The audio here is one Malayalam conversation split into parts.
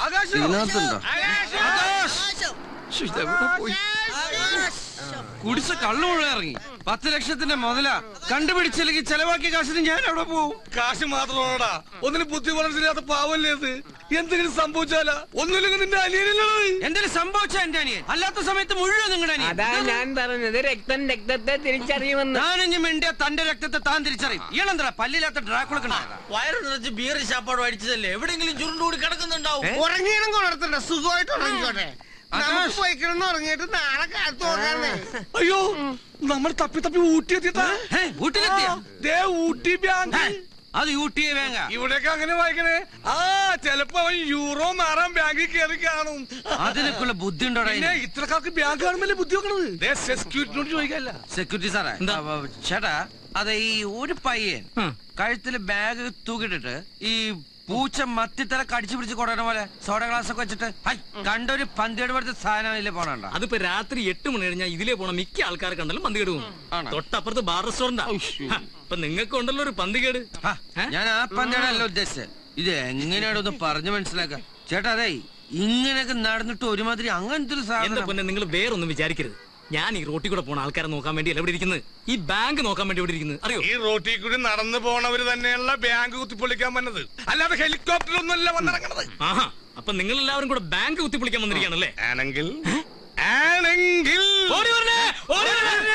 ഇതിനകത്തുണ്ടോ ശ്ശോ, ഇതെവിടെ പോയി കുടിച്ച കള്ളു മുഴുവൻ ഇറങ്ങി പത്ത് ലക്ഷത്തിന്റെ മുതലാ കണ്ടുപിടിച്ചില്ലെങ്കിൽ ചെലവാക്കിയ കാശിന് ഞാൻ അവിടെ പോവും കാശ് മാത്രമാണോടാ ഒന്നിനും ബുദ്ധി വളർച്ചില്ലാത്ത പാവല്ലേ അത് എന്തെങ്കിലും സംഭവിച്ചാലാ ഒന്നുമില്ലെങ്കിൽ നിന്റെ അനിയനില്ലത് എന്തെങ്കിലും സംഭവിച്ച എന്റെ അനിയൻ അല്ലാത്ത സമയത്ത് മുഴുവൻ നിങ്ങളുടെ അതാ അനിയൻ ഞാൻ പറഞ്ഞത് രക്തം രക്തത്തെ തിരിച്ചറിയുമെന്ന് ഞാനിഞ്ഞ് മിണ്ടിയ തന്റെ രക്തത്തെ താൻ തിരിച്ചറിയും ഇയാളെന്താ പല്ലില്ലാത്ത ഡ്രാക്കുളക്കണ വയറ് നിറച്ച് ബിയർ ശാപ്പാട് അടിച്ചതല്ലേ എവിടെങ്കിലും ചുരുണ്ടുകൂടി കിടക്കുന്നുണ്ടാവും ഉറങ്ങിയാലും കൊണർത്തണ്ട സുഖമായിട്ട് ഉറങ്ങിക്കോട്ടെ നമുക്ക് പോയി കിടന്ന് ഉറങ്ങിയിട്ട് നാളെ കാലത്ത് നോക്കാന്നേ അയ്യോ നമ്മൾ തപ്പി തപ്പി ഊട്ടി എത്തിയതാ വീട്ടിലെത്തിയ ദേ ഊട്ടി ബാങ്ക് അത് യൂട്ടിയെ വേങ്ങ ഇവിടെയൊക്കെ അങ്ങനെ വായിക്കണേ ആ ചെലപ്പോ അവൻ യൂറോ മാറാൻ ബാങ്കിൽ കയറി കാണും അതിനൊക്കെയുള്ള ബുദ്ധി ഉണ്ടോടാ പിന്നെ ഇത്രക്കാർക്ക് ബാങ്ക് കാണുമ്പല്ലേ ബുദ്ധി വെക്കണത് സെക്യൂരിറ്റിനോട് ചോദിക്കല്ല സെക്യൂരിറ്റി സാറേ അപ്പൊ ചേട്ടാ അതെ ഈ ഒരു പയ്യൻ കഴുത്തില് ബാഗ് തൂക്കിട്ടിട്ട് ഈ പൂച്ച മത്തിത്തല കടിച്ചു പിടിച്ച് കൊണ്ടുവരുന്ന പോലെ സോഡ ഗ്ലാസ് ഒക്കെ വെച്ചിട്ട് ഹൈ കണ്ടൊരു പന്തിയുടെ പോലത്തെ സാധനം ഇതിലെ പോണണ്ട അതിപ്പോ രാത്രി എട്ട് മണി കഴിഞ്ഞാൽ ഇതിലേ പോണ മിക്ക ആൾക്കാരെ കണ്ടാലും പന്തികേട് പോകും ആണോ? തൊട്ടപ്പുറത്ത് ബാർ റെസ്റ്റോറന്റാ അപ്പൊ നിങ്ങൾക്ക് ഉണ്ടല്ലോ ഒരു പന്തികേട് ഹാ, ഞാൻ ആ പന്തിയുടെ അല്ല ഉദ്ദേശിച്ചത് ഇത് എങ്ങനെയാണ് ഒന്ന് പറഞ്ഞു മനസ്സിലാക്ക ചേട്ടാ അതെ ഇങ്ങനെയൊക്കെ നടന്നിട്ട് ഒരുമാതിരി അങ്ങനത്തെ ഒരു എന്റെ സാധനം പൊന്നെ നിങ്ങൾ വേറൊന്നും വിചാരിക്കരുത് ഞാൻ ഈ റോട്ടിൽ കൂടെ പോണ ആൾക്കാരെ നോക്കാൻ വേണ്ടി എവിടെ ഇരിക്കുന്നത് ഈ ബാങ്ക് നോക്കാൻ വേണ്ടി ഇവിടെ ഇരിക്കുന്നത് അറിയോ ഈ റോട്ടിൽ കൂടി നടന്നു പോണവര് തന്നെയുള്ള ബാങ്ക് കുത്തിപ്പൊളിക്കാൻ വന്നത് അല്ലാതെ ഹെലികോപ്റ്ററൊന്നുമല്ല വന്നിറങ്ങണത് ആഹാ അപ്പൊ നിങ്ങൾ എല്ലാവരും കൂടെ ബാങ്ക് കുത്തിപ്പൊളിക്കാൻ വന്നിരിക്കുകയാണല്ലേ ആണെങ്കിൽ ആണെങ്കിൽ ഓടി വരണേ, ഓടി വരണേ.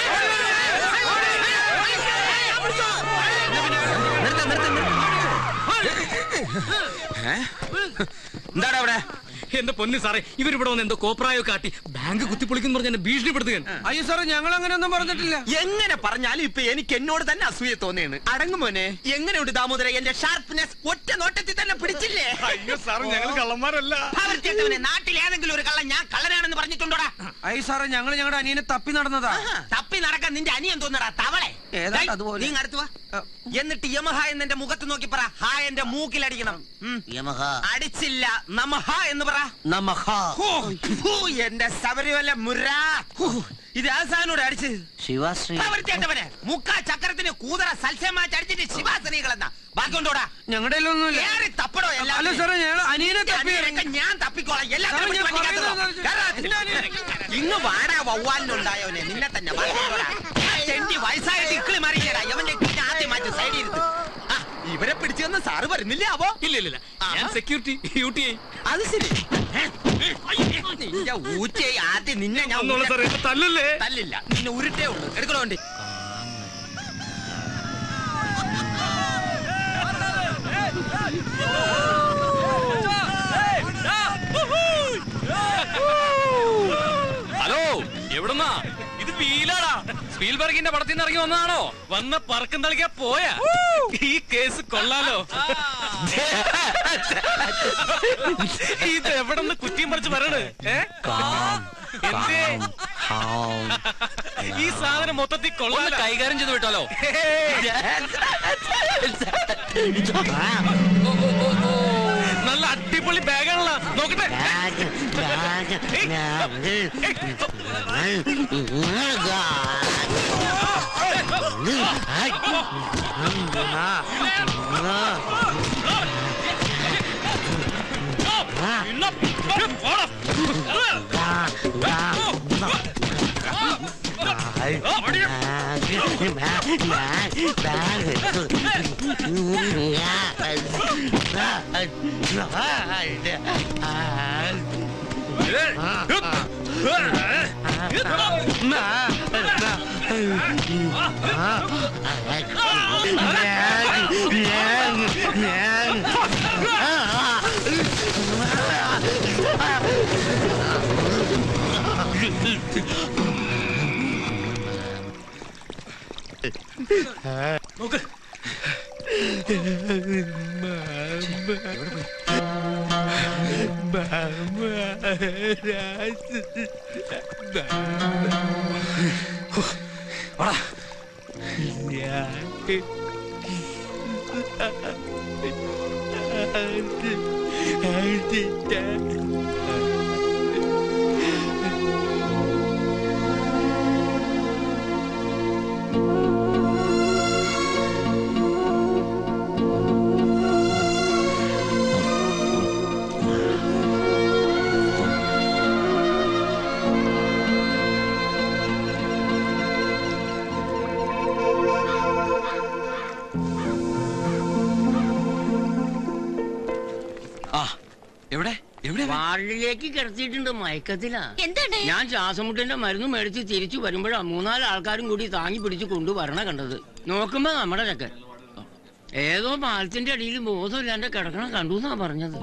എന്താടാ അവിടെ എന്റെ പൊന്നു സാറേ ഇവരിവിടെ വന്ന് എന്തോ കോപ്രായോ കാട്ടി ബാങ്ക് കുത്തിപ്പൊളിക്കുന്നു പറഞ്ഞ് എന്നെ ഭീഷണിപ്പെടുത്തുകയാണ് അയ്യോ സാറേ ഞങ്ങൾ അങ്ങനെയൊന്നും പറഞ്ഞിട്ടില്ല എങ്ങനെ പറഞ്ഞാലും ഇപ്പൊ എനിക്ക് എന്നോട് തന്നെ അസൂയ തോന്നിയാണ് അടങ്ങുമോനെ എങ്ങനെയുണ്ട് ദാമോദര എന്റെ ഷാർപ്പ്നെസ് ഒറ്റ നോട്ടത്തിൽ തന്നെ പിടിച്ചില്ലേ അയ്യോ സാർ ഞങ്ങൾ കള്ളന്മാരല്ല ഭാവത്തിട്ടവനെ നാട്ടിൽ ഏതെങ്കിലും ഒരു കള്ളൻ ഞാൻ കള്ളനാണെന്ന് പറഞ്ഞിട്ടുണ്ടോടാ അയ്യോ സാറേ ഞങ്ങൾ ഞങ്ങളുടെ അനിയനെ തപ്പി നടന്നതാ തപ്പി നടക്കാൻ നിന്റെ അനിയൻ തോന്നടാ തവളെ ഏതാണ്ട് ഡേയ്, അതുപോലെ. നീ അടുത്ത് വാ എന്നിട്ട് യമഹ എന്ന് എന്റെ മുഖത്ത് നോക്കി പറ ഹാ എന്റെ മൂക്കിലടിക്കണം ഉം. അടിച്ചില്ല നമഹ എന്ന് പറ നമഹ ഹൂ, ഹൂ, എന്റെ ശബരിമല മുര ഹൂ, ഇത് ആ സാധനോട് അടിച്ച് ശിവാശ്രീ പ്രവർത്തിയേണ്ടവനെ മുക്കാ ചക്രത്തിന് കൂതറ സൽസ്യമാറ്റി അടിച്ചിട്ട് ശിവാസനികളെന്ന ബാക്കിയുണ്ടോടാ ഞങ്ങളുടെ ഒന്നുമില്ല ഏറി തപ്പടോ എല്ലാം അല്ല സാറേ ഞങ്ങൾ അനിയനെ തപ്പി അനിയനൊക്കെ ഞാൻ തപ്പിക്കോളാം എല്ലാത്തിനും സാറേ, ഞാൻ പിടിച്ച് വണ്ടിക്കകത്ത് പറയുന്നത് പോ. കേറാ. ഇന്ന് വാടാ വവ്വാലിനുണ്ടായവനെ നിന്നെ തന്നെ ബാക്കിയുണ്ടോടാ? ചെണ്ടി വയസ്സായിട്ട് ഇക്കിളി മാറിയില്ലേടാ യവന്റെ ഇക്കിളിനെ ആദ്യം മാറ്റി സൈഡിൽ ഇരുത്ത് ആ, ഇവരെ പിടിച്ചു തന്ന സാറ് വരുന്നില്ലേ അവോ ഇല്ല ഇല്ല ഇല്ല ഞാൻ സെക്യൂരിറ്റി ഡ്യൂട്ടി അത് ശരി നിന്റെ ഊറ്റയെ ആദ്യം നിന്നെ ഞാൻ ഒന്നുമില്ല ഉരുട്ടെ- സാറേ ഇപ്പൊ തല്ലല്ലേ തല്ലില്ല നിന്നെ ഉരുട്ടേ ഉള്ളൂ എടുക്കണോ വണ്ടി ഹലോ എവിടുന്നാ ഇത് വീലാടാ സ്പീൽബർഗിന്റെ പടത്തിൽ നിന്ന് ഇറങ്ങി വന്നതാണോ വന്ന പറക്കം തളിക്കാ പോയാ ഈ കേസ് കൊള്ളാലോ ഇത് എവിടെ നിന്ന് കുറ്റിയും പറിച്ച് വരണ് ഏ? എന്തേ ഈ സാധനം മൊത്തത്തിൽ കൊള്ളാലോ കൈകാര്യം ചെയ്ത് വിട്ടാലോ നല്ല അടിപൊളി ബാഗാണല്ലോ നോക്കട്ടെ നോക്ക് എവിടെ എവിടെ അവൻ? വാർഡിലേക്ക് കിടത്തിയിട്ടുണ്ട് മയക്കത്തിലാ എന്താണ് ഞാൻ ശ്വാസമുട്ടിന്റെ മരുന്ന് മേടിച്ച് തിരിച്ചു വരുമ്പോഴാ മൂന്നാല് ആൾക്കാരും കൂടി താങ്ങി പിടിച്ച് കൊണ്ടുവരണ കണ്ടത് നോക്കുമ്പോ നമ്മുടെ ചക്കൻ ഏതോ പാലത്തിന്റെ അടിയിൽ ബോധമില്ലാണ്ട് കിടക്കണം കണ്ടു എന്നാ പറഞ്ഞത്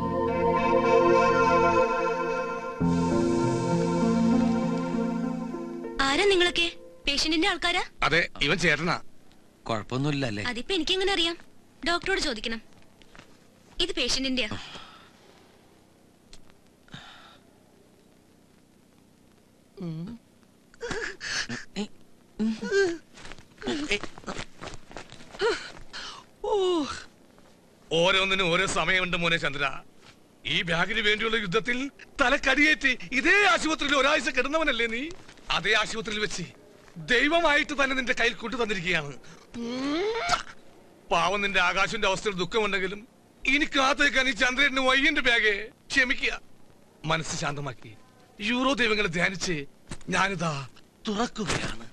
ആരാ നിങ്ങളൊക്കെ പേഷ്യന്റിന്റെ ആൾക്കാരാ അതെ ഇവൻ ചേട്ടനാ കുഴപ്പമൊന്നുമില്ല അല്ലേ അതിപ്പോ എനിക്കെങ്ങനെ അറിയാം ഡോക്ടറോട് ചോദിക്കണം ഇത് പേഷ്യന്റിന്റെയാ ഓരോന്നിനും ഓരോ സമയമുണ്ട് മോനെ ചന്ദ്ര ഈ ബാഗിന് വേണ്ടിയുള്ള യുദ്ധത്തിൽ തലക്കടിയേറ്റ് ഇതേ ആശുപത്രിയിൽ ഒരാഴ്ച കിടന്നവനല്ലേ നീ അതേ ആശുപത്രിയിൽ വെച്ച് ദൈവമായിട്ട് തന്നെ നിന്റെ കയ്യിൽ കൊണ്ടു തന്നിരിക്കുകയാണ് പാവം നിന്റെ ആകാശന്റെ അവസ്ഥയിൽ ദുഃഖമുണ്ടെങ്കിലും ഇനി കാത്തേക്കാൻ ഈ ചന്ദ്രന്റെ വയ്യന്റെ ബാഗെ ക്ഷമിക്കുക മനസ്സ് ശാന്തമാക്കി യൂറോ ദൈവങ്ങളെ ധ്യാനിച്ച് ഞാനിതാ തുറക്കുകയാണ്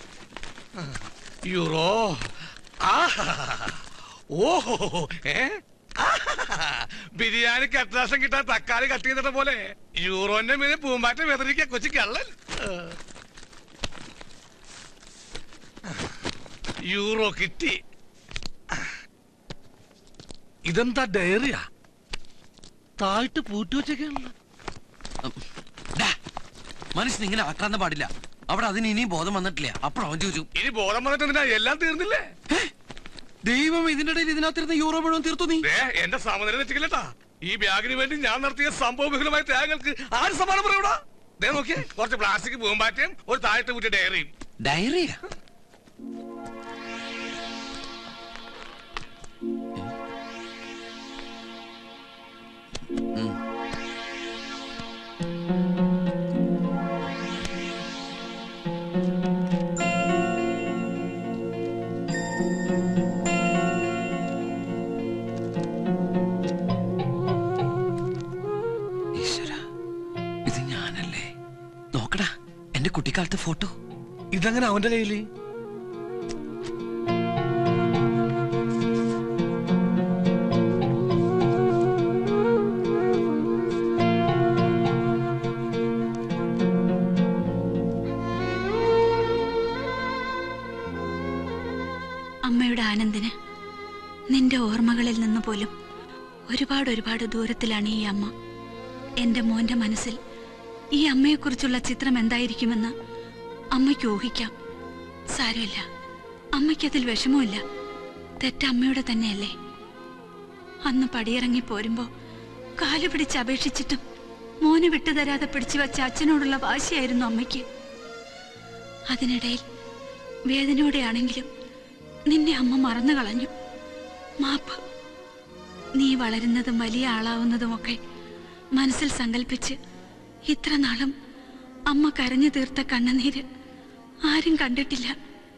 യൂറോ ആഹാ ഓഹോ ഏ ആഹാ. ബിരിയാണി കട്ടാസം കിട്ടാൻ തക്കാളി കട്ട് ചെയ്തിട്ട പോലെ യൂറോന്റെ മീനെ പൂമ്പാറ്റ വെതറിക്ക കൊച്ചു കള്ളൻ യൂറോ കിട്ടി ഇതെന്താ ഡയറിയാ താഴ്ത്ത് പൂട്ടി വെച്ചേക്കാണല്ലോ ഡാ, മനുഷ്യൻ ഇങ്ങനെ ആക്രാന്ത പാടില്ല അവിടെ അതിന് ഇനിയും ബോധം വന്നിട്ടില്ല അപ്പോൾ അവൻ ചോദിച്ചു ഇനി ബോധം വന്നിട്ട് എന്തിനാ എല്ലാം തീർന്നില്ലേ ദൈവം ഇതിന്റെ ഇടയിൽ ഇതിനകത്തിരുന്ന് യൂറോ മുഴുവൻ തീർത്തു നീ ദേ, എന്റെ സമനില തെറ്റിക്കില്ലട്ടാ ഈ ബാഗിന് വേണ്ടി ഞാൻ നടത്തിയ സംഭവ വിഹുലമായ ത്യാഗങ്ങൾക്ക് ആര് സമാനം പറയൂടാ ദേ നോക്കിയേ കുറച്ച് പ്ലാസ്റ്റിക് പൂമ്പാറ്റയും ഒരു താഴത്തെ കുറ്റി ഡയറിയും ഡയറിയാ ഈശ്വര ഇത് ഞാനല്ലേ നോക്കടാ എന്റെ കുട്ടിക്കാലത്തെ ഫോട്ടോ ഇതങ്ങനെ അവന്റെ കയ്യില് അമ്മയുടെ ആനന്ദിന് നിന്റെ ഓർമ്മകളിൽ നിന്ന് പോലും ഒരുപാട് ഒരുപാട് ദൂരത്തിലാണ് ഈ അമ്മ എന്റെ മോന്റെ മനസ്സിൽ ഈ അമ്മയെക്കുറിച്ചുള്ള ചിത്രം എന്തായിരിക്കുമെന്ന് അമ്മയ്ക്ക് ഊഹിക്കാം സാരമില്ല അമ്മയ്ക്കതിൽ വിഷമമില്ല തെറ്റ് അമ്മയുടെ തന്നെയല്ലേ അന്ന് പടിയിറങ്ങി പോരുമ്പോ കാല് പിടിച്ച് അപേക്ഷിച്ചിട്ടും മോനെ വിട്ടുതരാതെ പിടിച്ചു വച്ച അച്ഛനോടുള്ള വാശിയായിരുന്നു അമ്മയ്ക്ക് അതിനിടയിൽ വേദനയോടെയാണെങ്കിലും നിന്നെ അമ്മ മറന്നു കളഞ്ഞു മാപ്പ് നീ വളരുന്നതും വലിയ ആളാവുന്നതുമൊക്കെ മനസ്സിൽ സങ്കല്പിച്ച് ഇത്ര നാളും അമ്മ കരഞ്ഞു തീർത്ത കണ്ണുനീര് ആരും കണ്ടിട്ടില്ല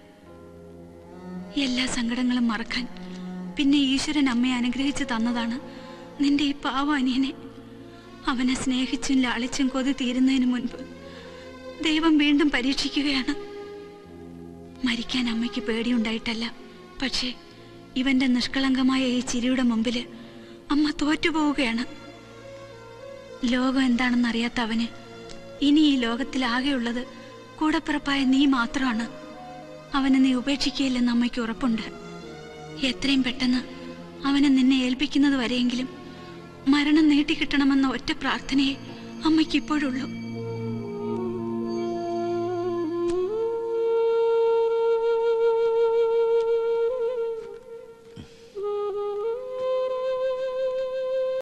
എല്ലാ സങ്കടങ്ങളും മറക്കാൻ പിന്നെ ഈശ്വരൻ അമ്മയെ അനുഗ്രഹിച്ചു തന്നതാണ് നിന്റെ ഈ പാവ അനിയനെ അവനെ സ്നേഹിച്ചും ലാളിച്ചും കൊതി തീരുന്നതിന് മുൻപ് ദൈവം വീണ്ടും പരീക്ഷിക്കുകയാണ് മരിക്കാൻ അമ്മയ്ക്ക് പേടിയുണ്ടായിട്ടല്ല പക്ഷേ ഇവന്റെ നിഷ്കളങ്കമായ ഈ ചിരിയുടെ മുമ്പില് അമ്മ തോറ്റുപോവുകയാണ് ലോകം എന്താണെന്നറിയാത്ത അവന് ഇനി ഈ ലോകത്തിൽ ആകെയുള്ളത് കൂടപ്പിറപ്പായ നീ മാത്രമാണ് അവനെ നീ ഉപേക്ഷിക്കുകയില്ലെന്ന് അമ്മയ്ക്ക് ഉറപ്പുണ്ട് എത്രയും പെട്ടെന്ന് അവനെ നിന്നെ ഏൽപ്പിക്കുന്നത് വരെയെങ്കിലും മരണം നീട്ടിക്കിട്ടണമെന്ന ഒറ്റ പ്രാർത്ഥനയെ അമ്മയ്ക്ക് ഇപ്പോഴുള്ളൂ